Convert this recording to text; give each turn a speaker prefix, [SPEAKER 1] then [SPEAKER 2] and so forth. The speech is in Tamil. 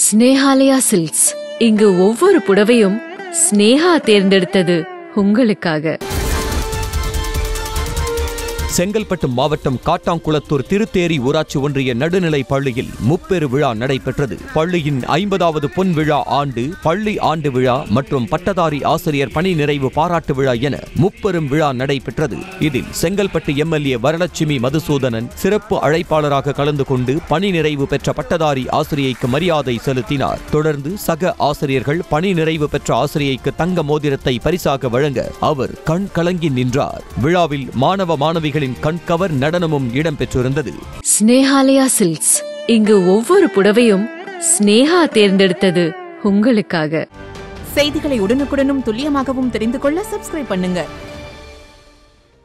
[SPEAKER 1] ஸ்னேஹாலயா சில்க்ஸ் இங்கு ஒவ்வொரு புடவையும் ஸ்னேகா தேர்ந்தெடுத்தது உங்களுக்காக
[SPEAKER 2] செங்கல்பட்டு மாவட்டம் காட்டாங்குளத்தூர் திருத்தேரி ஊராட்சி ஒன்றிய நடுநிலை பள்ளியில் முப்பெரு விழா நடைபெற்றது பள்ளியின் ஐம்பதாவது பொன் விழா ஆண்டு பள்ளி ஆண்டு விழா மற்றும் பட்டதாரி ஆசிரியர் பணி நிறைவு பாராட்டு விழா என முப்பெரும் விழா நடைபெற்றது இதில் செங்கல்பட்டு எம்எல்ஏ வரலட்சுமி மதுசூதனன் சிறப்பு அழைப்பாளராக கலந்து கொண்டு பணி நிறைவு பெற்ற பட்டதாரி ஆசிரியைக்கு மரியாதை செலுத்தினார் தொடர்ந்து சக ஆசிரியர்கள் பணி நிறைவு பெற்ற ஆசிரியைக்கு தங்க மோதிரத்தை பரிசாக வழங்க அவர் கண் கலங்கி நின்றார் விழாவில் மாணவ மாணவிகளின் கண்கவர் நடனமும் இடம்பெற்றிருந்தது
[SPEAKER 1] ஸ்னேஹாலயா சில்க்ஸ் இங்கு ஒவ்வொரு புடவையும் ஸ்னேகா தேர்ந்தெடுத்தது உங்களுக்காக
[SPEAKER 3] செய்திகளை உடனுக்குடனும் துல்லியமாகவும் தெரிந்து கொள்ள சப்ஸ்கிரைப் பண்ணுங்க